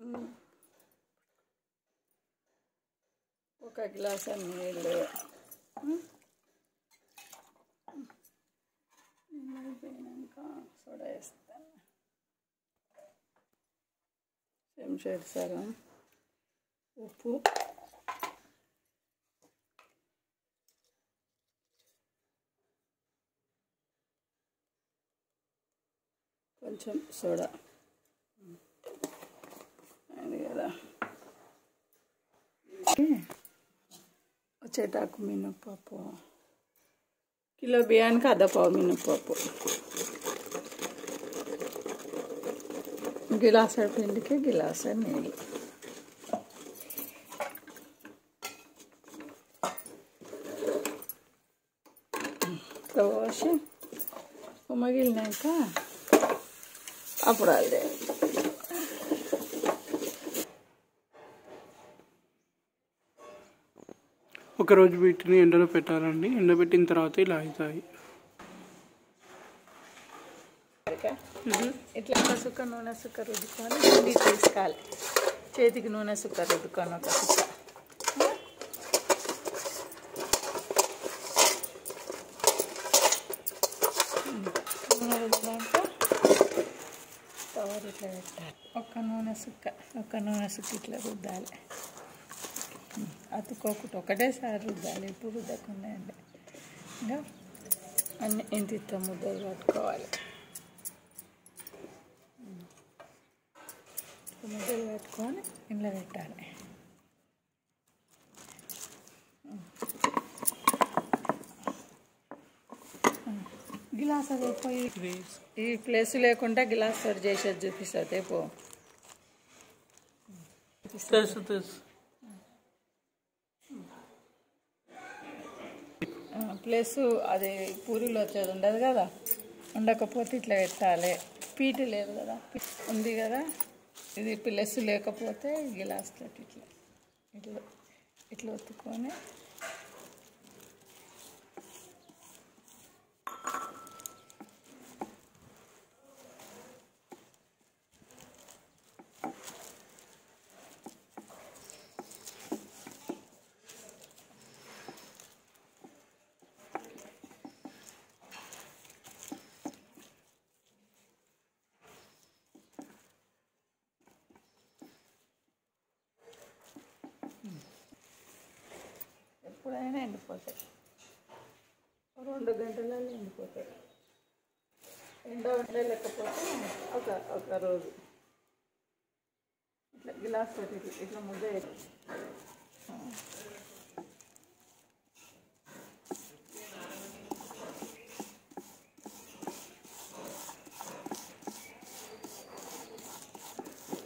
ఒక గ్లాస్ నీళ్ళు అయిపోయినాక సోడా వేస్తాను చెంచాడు సగం ఉప్పు కొంచెం సోడా అది కదా వచ్చేటాకు మినప్పప్పు కిలో బియ్యానికి అర్ధ పావు మినప్పప్పు గిలాస పిండికి గిలాస నీళ్ళు పోసి ఉమ్మగిలినాక అప్పుడు అదే ఒకరోజు వీటిని ఎండలో పెట్టాలండి ఎండబెట్టిన తర్వాత ఇలా అవుతాయి ఇట్లా ఒక సుక్క నూనె సుక్క రుద్దుకొని పిండి తీసుకోవాలి చేతికి నూనె సుక్క రుద్దుకొని ఒక సుక్క నూనె రుద్దినాక కవర్ ఇట్లా పెట్టాలి ఒక్క నూనె సుక్క ఒక్క నూనె సుక్క ఇట్లా రుద్దాలి అతుక్కోకుండా ఒకటేసారి రుద్దాలి ఇప్పుడు రుద్దకుండా అండి ఇంకా అన్ని ఇంత ఇంత ముద్దలు పట్టుకోవాలి ముద్దలు పెట్టుకొని ఇంట్లో పెట్టాలి గిలాస్ అది పోయి ఈ ప్లేస్ లేకుండా గిలాస్ సరి చేసేది చూపిస్తుంది పో తెలుసు తెలుసు ప్లస్ అది పూరీలో వచ్చేది ఉండదు కదా ఉండకపోతే ఇట్లా పెట్టాలి పీటు లేదు కదా ఉంది కదా ఇది ప్లస్ లేకపోతే గిలాస్ తోటి ఇట్లా ఇట్లా ఇట్లా ఒత్తుకొని ఎప్పుడైనా ఎండిపోతాయి రెండు గంటలలో ఎండిపోతాయి ఎండ లేకపోతే ఒక ఒక రోజు ఇట్లా గిలాస్ తోటి ఇట్లా ఇట్లా ముద్ద వేసి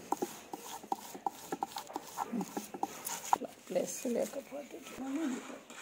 ఇట్లా ప్లస్ లేకపోతే ఇట్లా ఎండిపోతాయి